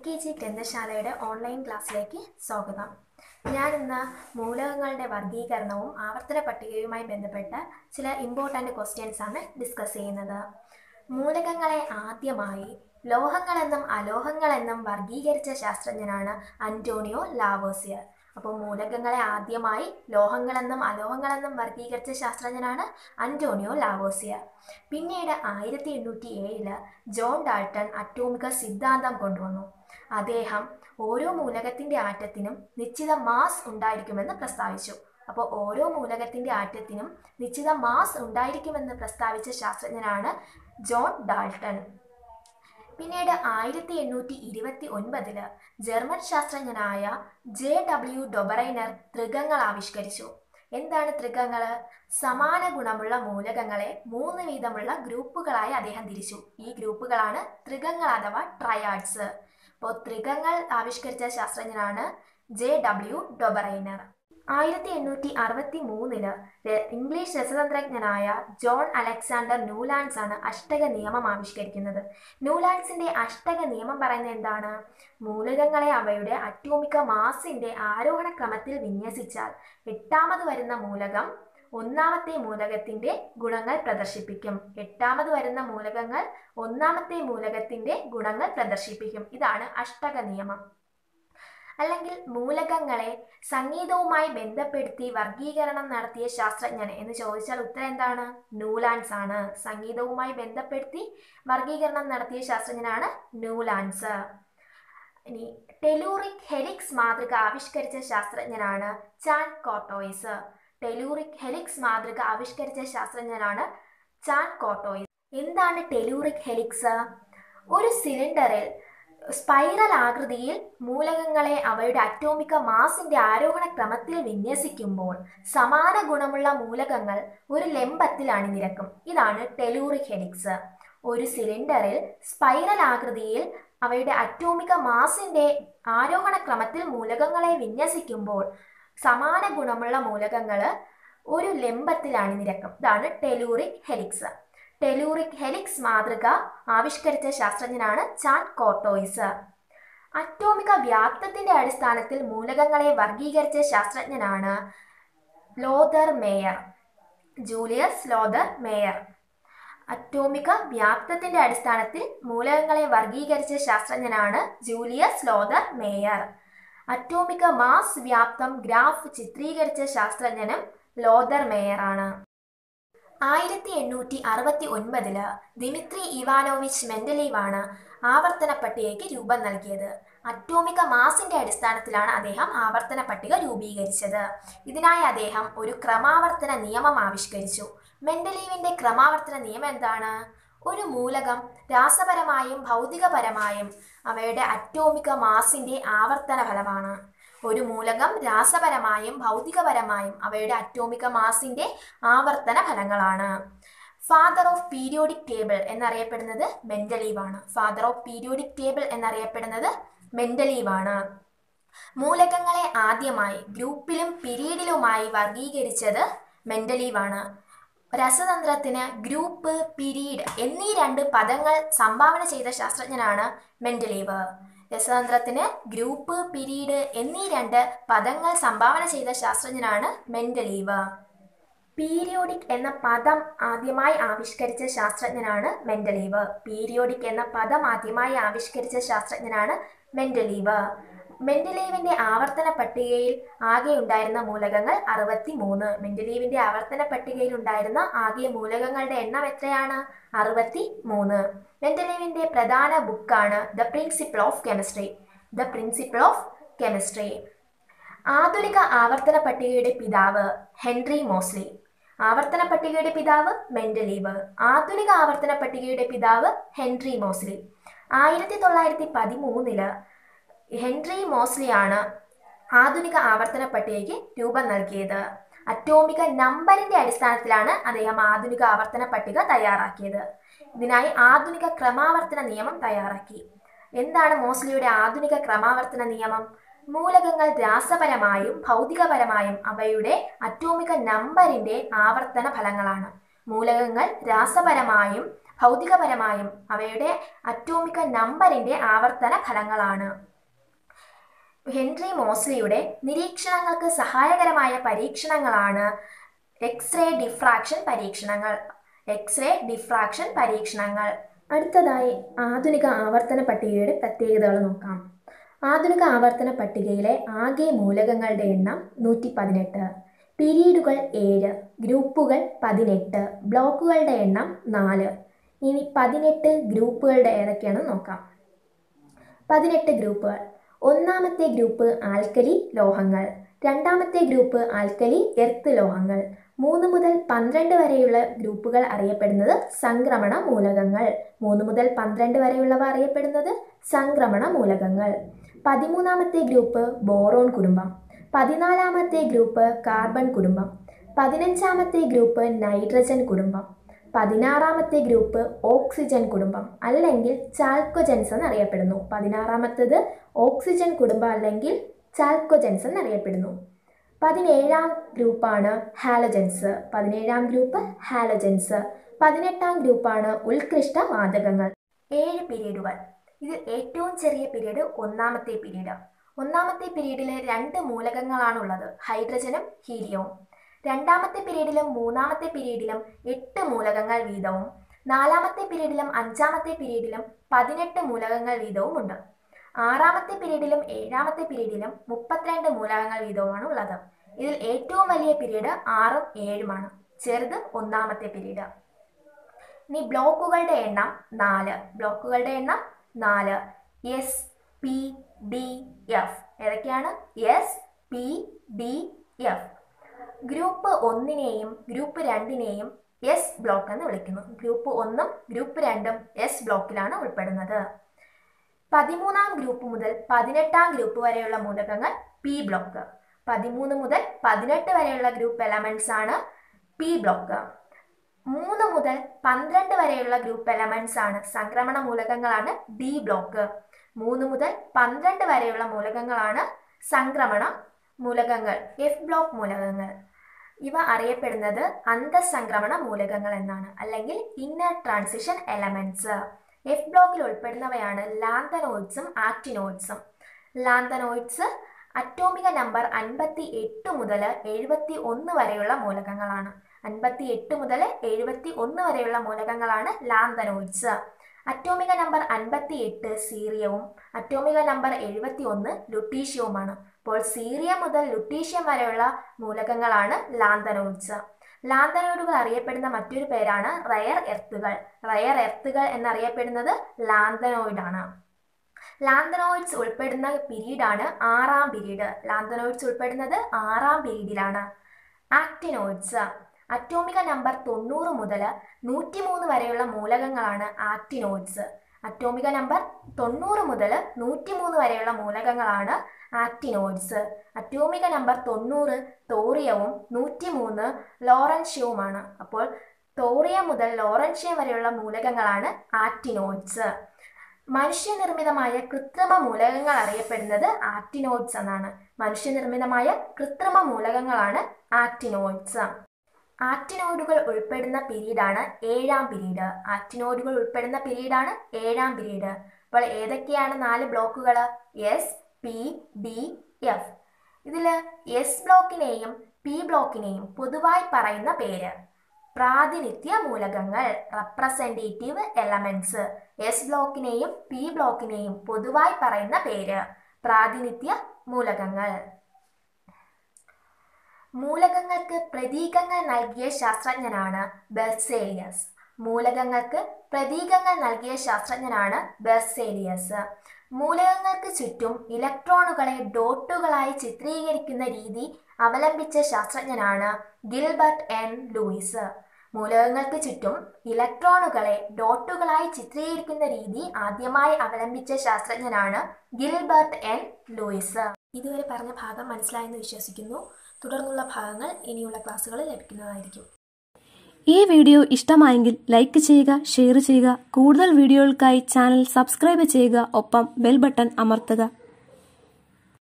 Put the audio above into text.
K G ഗ്രന്ഥശാലയുടെ online ക്ലാസ്സിലേക്ക് സ്വാഗതം ഞാൻ ഇന്ന് മൂലകങ്ങളുടെ വർഗീകരണവും ആവർത്തന പട്ടികയുമായി ബന്ധപ്പെട്ട ചില ഇമ്പോർട്ടൻ്റ് ക്വസ്റ്റ്യൻസ് ആണ് ഡിസ്കസ് ചെയ്യുന്നത് മൂലകങ്ങളെ ആദ്യമായി ലോഹങ്ങളെന്നും അലോഹങ്ങളെന്നും വർഗീകരിച്ച ശാസ്ത്രജ്ഞനാണ് അന്റോണിയോ ലാവോസിയർ അപ്പോൾ മൂലകങ്ങളെ ആദ്യമായി ലോഹങ്ങളെന്നും അലോഹങ്ങളെന്നും വർഗീകരിച്ച ശാസ്ത്രജ്ഞനാണ് അന്റോണിയോ ലാവോസിയർ പിന്നീട് ആയിരത്തി എണ്ണൂറ്റി ഏഴില് ജോൺ ഡാൾട്ടൺ അറ്റോമിക സിദ്ധാന്തം കൊണ്ടുവന്നു അദ്ദേഹം ഓരോ മൂലകത്തിന്റെ ആറ്റത്തിനും നിശ്ചിത മാസ് ഉണ്ടായിരിക്കുമെന്ന് പ്രസ്താവിച്ചു അപ്പോൾ ഓരോ മൂലകത്തിന്റെ ആറ്റത്തിനും നിശ്ചിത മാസ് ഉണ്ടായിരിക്കുമെന്ന് പ്രസ്താവിച്ച ശാസ്ത്രജ്ഞനാണ് ജോൺ ഡാൾട്ടൺ പിന്നീട് ആയിരത്തി എണ്ണൂറ്റി ഇരുപത്തി ഒൻപതില് ജർമ്മൻ ശാസ്ത്രജ്ഞനായ ജെ ഡബ്ല്യു ഡൊബറൈനർ ത്രികങ്ങൾ ആവിഷ്കരിച്ചു എന്താണ് ത്രികങ്ങൾ സമാന ഗുണമുള്ള മൂലകങ്ങളെ മൂന്ന് വീതമുള്ള ഗ്രൂപ്പുകളായി അദ്ദേഹം തിരിച്ചു ഈ ഗ്രൂപ്പുകളാണ് ത്രികങ്ങൾ അഥവാ ട്രയാഡ്സ് അപ്പോൾ ത്രികങ്ങൾ ആവിഷ്കരിച്ച ശാസ്ത്രജ്ഞനാണ് ജെ ഡബ്ല്യു ഡൊബറൈനർ ആയിരത്തി എണ്ണൂറ്റി അറുപത്തി മൂന്നില് ഇംഗ്ലീഷ് രസതന്ത്രജ്ഞനായ ജോൺ അലക്സാണ്ടർ ന്യൂലാൻഡ്സ് ആണ് അഷ്ടക നിയമം ആവിഷ്കരിക്കുന്നത് ന്യൂലാൻഡ്സിന്റെ അഷ്ടക നിയമം പറയുന്നത് എന്താണ് മൂലകങ്ങളെ അവയുടെ അറ്റോമിക മാസിന്റെ ആരോഹണ ക്രമത്തിൽ വിന്യസിച്ചാൽ എട്ടാമത് വരുന്ന മൂലകം ഒന്നാമത്തെ മൂലകത്തിന്റെ ഗുണങ്ങൾ പ്രദർശിപ്പിക്കും എട്ടാമത് വരുന്ന മൂലകങ്ങൾ ഒന്നാമത്തെ മൂലകത്തിന്റെ ഗുണങ്ങൾ പ്രദർശിപ്പിക്കും ഇതാണ് അഷ്ടക നിയമം അല്ലെങ്കിൽ മൂലകങ്ങളെ സംഗീതവുമായി ബന്ധപ്പെടുത്തി വർഗീകരണം നടത്തിയ ശാസ്ത്രജ്ഞൻ എന്ന് ചോദിച്ചാൽ ഉത്തരം എന്താണ് ന്യൂലാൻഡ്സ് ആണ് സംഗീതവുമായി ബന്ധപ്പെടുത്തി വർഗീകരണം നടത്തിയ ശാസ്ത്രജ്ഞനാണ് ന്യൂലാൻഡ്സ് ഇനി ടെലൂറിക് ഹെലിക്സ് മാതൃക ആവിഷ്കരിച്ച ശാസ്ത്രജ്ഞനാണ് ചാൻ കോട്ടോയിസ് ടെലൂറിക് ഹെലിക്സ് മാതൃക ആവിഷ്കരിച്ച ശാസ്ത്രജ്ഞനാണ് ചാൻ കോട്ടോയിസ് എന്താണ് ടെലൂറിക് ഹെലിക്സ് ഒരു സിലിണ്ടറിൽ സ്പൈറൽ ആകൃതിയിൽ മൂലകങ്ങളെ അവയുടെ അറ്റോമിക മാസിന്റെ ആരോഹണ ക്രമത്തിൽ വിന്യസിക്കുമ്പോൾ സമാന ഗുണമുള്ള മൂലകങ്ങൾ ഒരു ലംബത്തിൽ അണിനിരക്കും ഇതാണ് ടെലൂറിക് ഹെലിക്സ് ഒരു സിലിണ്ടറിൽ സ്പൈറൽ ആകൃതിയിൽ അവയുടെ അറ്റോമിക മാസിന്റെ ആരോഹണ ക്രമത്തിൽ മൂലകങ്ങളെ വിന്യസിക്കുമ്പോൾ സമാന ഗുണമുള്ള മൂലകങ്ങൾ ഒരു ലംബത്തിൽ അണിനിരക്കും ഇതാണ് ടെലൂറിക് ഹെലിക്സ് ടെലൂറിക് ഹെലിക്സ് മാതൃക ആവിഷ്കരിച്ച ശാസ്ത്രജ്ഞനാണ് ചാൻ കോർട്ടോയിസ് അറ്റോമിക വ്യാപ്തത്തിന്റെ അടിസ്ഥാനത്തിൽ മൂലകങ്ങളെ വർഗീകരിച്ച ശാസ്ത്രജ്ഞനാണ് Lothar Meyer Julius Lothar Meyer അറ്റോമിക വ്യാപ്തത്തിന്റെ അടിസ്ഥാനത്തിൽ മൂലകങ്ങളെ വർഗീകരിച്ച ശാസ്ത്രജ്ഞനാണ് ജൂലിയസ് ലോതർ മേയർ അറ്റോമിക മാസ് വ്യാപ്തം ഗ്രാഫ് ചിത്രീകരിച്ച ശാസ്ത്രജ്ഞനും ലോതർ മേയർ ആണ് ആയിരത്തി എണ്ണൂറ്റി അറുപത്തി ഒൻപതില് ദിമിത്രി ഇവാനോവിച്ച് മെന്റലീവ് ആണ് ആവർത്തന പട്ടികയ്ക്ക് രൂപം നൽകിയത് അറ്റോമിക മാസിന്റെ അടിസ്ഥാനത്തിലാണ് അദ്ദേഹം ആവർത്തന പട്ടിക രൂപീകരിച്ചത് ഇതിനായി അദ്ദേഹം ഒരു ക്രമാവർത്തന നിയമം ആവിഷ്കരിച്ചു മെന്റലീവിന്റെ ക്രമാവർത്തന നിയമം എന്താണ് ഒരു മൂലകം രാസപരമായും ഭൗതികപരമായും അവയുടെ അറ്റോമിക മാസിന്റെ ആവർത്തന ഫലമാണ് ഒരു മൂലകം രാസപരമായും ഭൗതികപരമായും അവയുടെ അറ്റോമിക മാസിന്റെ ആവർത്തന ഫലങ്ങളാണ് ഫാദർ ഓഫ് പീരിയോഡിക് ടേബിൾ എന്നറിയപ്പെടുന്നത് മെന്റലീവ് ആണ് ഫാദർ ഓഫ് പീരിയോഡിക് ടേബിൾ എന്നറിയപ്പെടുന്നത് മെന്റലീവ് ആണ് മൂലകങ്ങളെ ആദ്യമായി ഗ്രൂപ്പിലും പിരീഡിലുമായി വർഗീകരിച്ചത് മെന്റലീവ് ആണ് രസതന്ത്രത്തിന് ഗ്രൂപ്പ് പിരീഡ് എന്നീ രണ്ട് പദങ്ങൾ സംഭാവന ചെയ്ത ശാസ്ത്രജ്ഞനാണ് മെന്റലീവ് രസതന്ത്രത്തിന് ഗ്രൂപ്പ് പിരീഡ് എന്നീ രണ്ട് പദങ്ങൾ സംഭാവന ചെയ്ത ശാസ്ത്രജ്ഞനാണ് മെന്റലീവ് പീരിയോഡിക് എന്ന പദം ആദ്യമായി ആവിഷ്കരിച്ച ശാസ്ത്രജ്ഞനാണ് മെന്റലീവ് പീരിയോഡിക് എന്ന പദം ആദ്യമായി ആവിഷ്കരിച്ച ശാസ്ത്രജ്ഞനാണ് മെന്റലീവ് മെന്റലീവിന്റെ ആവർത്തന പട്ടികയിൽ ആകെ ഉണ്ടായിരുന്ന മൂലകങ്ങൾ അറുപത്തി മൂന്ന് മെന്റലീവിന്റെ ആവർത്തന പട്ടികയിൽ ഉണ്ടായിരുന്ന ആകെ മൂലകങ്ങളുടെ എണ്ണം എത്രയാണ് അറുപത്തി മൂന്ന് മെന്റലീവിന്റെ പ്രധാന ബുക്കാണ് the principle of chemistry the principle of chemistry ആധുനിക ആവർത്തന പട്ടികയുടെ പിതാവ് ഹെൻറി മോസ്ലി ആവർത്തന പട്ടികയുടെ പിതാവ് മെന്റലീവ് ആധുനിക ആവർത്തന പട്ടികയുടെ പിതാവ് ഹെൻറി മോസ്ലി ആയിരത്തി തൊള്ളായിരത്തി പതിമൂന്നില് ഹെൻറി മോസ്ലിയാണ് ആധുനിക ആവർത്തന പട്ടികയ്ക്ക് രൂപം നൽകിയത് അറ്റോമിക നമ്പറിന്റെ അടിസ്ഥാനത്തിലാണ് അദ്ദേഹം ആധുനിക ആവർത്തന പട്ടിക തയ്യാറാക്കിയത് ഇതിനായി ആധുനിക ക്രമാവർത്തന നിയമം തയ്യാറാക്കി എന്താണ് മോസ്ലിയുടെ ആധുനിക ക്രമാവർത്തന നിയമം മൂലകങ്ങൾ രാസപരമായും ഭൗതികപരമായും അവയുടെ അറ്റോമിക നമ്പറിന്റെ ആവർത്തന ഫലങ്ങളാണ് മൂലകങ്ങൾ രാസപരമായും ഭൗതികപരമായും അവയുടെ അറ്റോമിക നമ്പറിന്റെ ആവർത്തന ഫലങ്ങളാണ് ഹെൻറി മോസ്ലിയുടെ നിരീക്ഷണങ്ങൾക്ക് സഹായകരമായ പരീക്ഷണങ്ങളാണ് എക്സ്റേ ഡിഫ്രാക്ഷൻ പരീക്ഷണങ്ങൾ എക്സ്റേ ഡിഫ്രാക്ഷൻ പരീക്ഷണങ്ങൾ അടുത്തതായി ആധുനിക ആവർത്തന പട്ടികയുടെ പ്രത്യേകതകൾ നോക്കാം ആധുനിക ആവർത്തന പട്ടികയിലെ ആകെ മൂലകങ്ങളുടെ എണ്ണം നൂറ്റി പതിനെട്ട് പിരീഡുകൾ ഏഴ് ഗ്രൂപ്പുകൾ പതിനെട്ട് ബ്ലോക്കുകളുടെ എണ്ണം നാല് ഇനി പതിനെട്ട് ഗ്രൂപ്പുകളുടെ ഏതൊക്കെയാണെന്ന് നോക്കാം പതിനെട്ട് ഗ്രൂപ്പുകൾ ഒന്നാമത്തെ ഗ്രൂപ്പ് ആൽക്കലി ലോഹങ്ങൾ രണ്ടാമത്തെ ഗ്രൂപ്പ് ആൽക്കലി എർത്ത് ലോഹങ്ങൾ മൂന്ന് മുതൽ പന്ത്രണ്ട് വരെയുള്ള ഗ്രൂപ്പുകൾ അറിയപ്പെടുന്നത് സംക്രമണ മൂലകങ്ങൾ മൂന്ന് മുതൽ പന്ത്രണ്ട് വരെയുള്ളവ അറിയപ്പെടുന്നത് സംക്രമണ മൂലകങ്ങൾ പതിമൂന്നാമത്തെ ഗ്രൂപ്പ് ബോറോൺ കുടുംബം പതിനാലാമത്തെ ഗ്രൂപ്പ് കാർബൺ കുടുംബം പതിനഞ്ചാമത്തെ ഗ്രൂപ്പ് നൈട്രജൻ കുടുംബം പതിനാറാമത്തെ ഗ്രൂപ്പ് ഓക്സിജൻ കുടുംബം അല്ലെങ്കിൽ ചാൽക്കോജൻസ് എന്നറിയപ്പെടുന്നു പതിനാറാമത്തേത് ഓക്സിജൻ കുടുംബം അല്ലെങ്കിൽ ചാൽക്കോജൻസ് എന്നറിയപ്പെടുന്നു പതിനേഴാം ഗ്രൂപ്പാണ് ഹാലജൻസ് പതിനേഴാം ഗ്രൂപ്പ് ഹാലജൻസ് പതിനെട്ടാം ഗ്രൂപ്പാണ് ഉത്കൃഷ്ട വാതകങ്ങൾ ഏഴ് പീരീഡുകൾ ഇതിൽ ഏറ്റവും ചെറിയ പീരീഡ് ഒന്നാമത്തെ പീരീഡ് ഒന്നാമത്തെ പീരീഡിൽ രണ്ട് മൂലകങ്ങളാണുള്ളത് ഹൈഡ്രജനും ഹീലിയവും രണ്ടാമത്തെ പീരീഡിലും മൂന്നാമത്തെ പീരീഡിലും എട്ട് മൂലകങ്ങൾ വീതവും നാലാമത്തെ പീരീഡിലും അഞ്ചാമത്തെ പീരീഡിലും പതിനെട്ട് മൂലകങ്ങൾ വീതവും ഉണ്ട് ആറാമത്തെ പീരീഡിലും ഏഴാമത്തെ പീരീഡിലും മുപ്പത്തിരണ്ട് മൂലകങ്ങൾ വീതവുമാണ് ഉള്ളത് ഇതിൽ ഏറ്റവും വലിയ പീരീഡ് ആറും ഏഴുമാണ് ചെറുത് ഒന്നാമത്തെ പീരീഡ് ഇനി ബ്ലോക്കുകളുടെ എണ്ണം നാല് ബ്ലോക്കുകളുടെ എണ്ണം നാല് എസ് പി ഡി എഫ് ഏതൊക്കെയാണ് S P D F group ഒന്നിനെയും ഗ്രൂപ്പ് രണ്ടിനെയും എസ് ബ്ലോക്ക് എന്ന് വിളിക്കുന്നു ഗ്രൂപ്പ് ഒന്നും ഗ്രൂപ്പ് രണ്ടും എസ് ബ്ലോക്കിലാണ് ഉൾപ്പെടുന്നത് പതിമൂന്നാം ഗ്രൂപ്പ് മുതൽ പതിനെട്ടാം ഗ്രൂപ്പ് വരെയുള്ള മൂലകങ്ങൾ പി ബ്ലോക്ക് പതിമൂന്ന് മുതൽ പതിനെട്ട് വരെയുള്ള ഗ്രൂപ്പ് എലമെന്റ്സ് ആണ് പി ബ്ലോക്ക് മൂന്ന് മുതൽ പന്ത്രണ്ട് വരെയുള്ള ഗ്രൂപ്പ് എലമെന്റ്സ് ആണ് സംക്രമണ മൂലകങ്ങളാണ് ഡി ബ്ലോക്ക് മൂന്ന് മുതൽ പന്ത്രണ്ട് വരെയുള്ള മൂലകങ്ങളാണ് സംക്രമണ മൂലകങ്ങൾ എഫ് ബ്ലോക്ക് മൂലകങ്ങൾ ഇവ അറിയപ്പെടുന്നത് അന്തസംക്രമണ മൂലകങ്ങൾ എന്നാണ് അല്ലെങ്കിൽ ഇന്നർ ട്രാൻസിഷൻ എലമെന്റ്സ് എഫ് ബ്ലോക്കിൽ ഉൾപ്പെടുന്നവയാണ് ലാന്തനോയിഡ്സും ആക്ടിനോയിഡ്സും ലാന്തനോയിഡ്സ് അറ്റോമിക നമ്പർ അൻപത്തി എട്ട് മുതൽ എഴുപത്തി ഒന്ന് വരെയുള്ള മൂലകങ്ങളാണ് അൻപത്തി എട്ട് മുതൽ എഴുപത്തി ഒന്ന് വരെയുള്ള മൂലകങ്ങളാണ് ലാന്തനോയിഡ്സ് അറ്റോമിക നമ്പർ അൻപത്തി എട്ട് സീറിയവും അറ്റോമിക നമ്പർ എഴുപത്തി ഒന്ന് ലുട്ടീഷ്യവുമാണ് അപ്പോൾ സീറിയം മുതൽ ലുട്ടീഷ്യം വരെയുള്ള മൂലകങ്ങളാണ് ലാന്തനോയിഡ്സ് ലാന്തനോയിഡുകൾ അറിയപ്പെടുന്ന മറ്റൊരു പേരാണ് റയർ എർത്തുകൾ റയർ എർത്തുകൾ എന്നറിയപ്പെടുന്നത് ലാന്തനോയിഡ് ആണ് ലാന്തനോയിഡ്സ് ഉൾപ്പെടുന്ന പീരീഡാണ് ആറാം പീരീഡ് ലാന്തനോയിഡ്സ് ഉൾപ്പെടുന്നത് ആറാം പീരീഡിലാണ് ആക്ടിനോയിഡ്സ് അറ്റോമിക നമ്പർ തൊണ്ണൂറ് മുതൽ നൂറ്റിമൂന്ന് വരെയുള്ള മൂലകങ്ങളാണ് ആക്ടിനോയിഡ്സ് അറ്റോമിക നമ്പർ തൊണ്ണൂറ് മുതൽ നൂറ്റിമൂന്ന് വരെയുള്ള മൂലകങ്ങളാണ് ആക്ടിനോയിഡ്സ് അറ്റോമിക നമ്പർ തൊണ്ണൂറ് തോറിയവും നൂറ്റിമൂന്ന് ലോറൻഷ്യവുമാണ് അപ്പോൾ തോറിയം മുതൽ ലോറൻഷ്യം വരെയുള്ള മൂലകങ്ങളാണ് ആക്ടിനോയിഡ്സ് മനുഷ്യനിർമ്മിതമായ കൃത്രിമ മൂലകങ്ങൾ അറിയപ്പെടുന്നത് ആക്ടിനോയിഡ്സ് എന്നാണ് മനുഷ്യനിർമ്മിതമായ കൃത്രിമ മൂലകങ്ങളാണ് ആക്ടിനോയിഡ്സ് ആക്ടിനോയിഡുകൾ ഉൾപ്പെടുന്ന പീരീഡാണ് ഏഴാം പീരീഡ് ആക്ടിനോയിഡുകൾ ഉൾപ്പെടുന്ന പീരീഡാണ് ഏഴാം പീരീഡ് അപ്പോൾ ഏതൊക്കെയാണ് നാല് ബ്ലോക്കുകൾ എസ് പി ഡി എഫ് ഇതിൽ എസ് ബ്ലോക്കിനെയും പി ബ്ലോക്കിനെയും പൊതുവായി പറയുന്ന പേര് പ്രാതിനിധ്യ മൂലകങ്ങൾ റെപ്രസെൻറ്റേറ്റീവ് എലമെന്റ്സ് എസ് ബ്ലോക്കിനെയും പി ബ്ലോക്കിനെയും പൊതുവായി പറയുന്ന പേര് പ്രാതിനിധ്യ മൂലകങ്ങൾ മൂലകങ്ങൾക്ക് പ്രതീകങ്ങൾ നൽകിയ ശാസ്ത്രജ്ഞനാണ് ബെർസേലിയസ് മൂലകങ്ങൾക്ക് പ്രതീകങ്ങൾ നൽകിയ ശാസ്ത്രജ്ഞനാണ് ബെർസേലിയസ് മൂലകങ്ങൾക്ക് ചുറ്റും ഇലക്ട്രോണുകളെ ഡോട്ടുകളായി ചിത്രീകരിക്കുന്ന രീതി അവലംബിച്ച ശാസ്ത്രജ്ഞനാണ് ഗിൽബർട്ട് എൻ ലൂയിസ് മൂലകങ്ങൾക്ക് ചുറ്റും ഇലക്ട്രോണുകളെ ഡോട്ടുകളായി ചിത്രീകരിക്കുന്ന രീതി ആദ്യമായി അവലംബിച്ച ശാസ്ത്രജ്ഞനാണ് ഗിൽബർട്ട് എൻ ലൂയിസ് ഇതുവരെ പറഞ്ഞ ഭാഗം മനസ്സിലായെന്ന് വിശ്വസിക്കുന്നു തുടർന്നുള്ള ഭാഗങ്ങൾ ഇനിയുള്ള ക്ലാസ്സുകളിൽ ലഭിക്കുന്നതായിരിക്കും ഈ വീഡിയോ ഇഷ്ടമായെങ്കിൽ ലൈക്ക് ചെയ്യുക ഷെയർ ചെയ്യുക കൂടുതൽ വീഡിയോകൾക്കായി ചാനൽ സബ്സ്ക്രൈബ് ചെയ്യുക ഒപ്പം ബെൽ ബട്ടൺ അമർത്തുക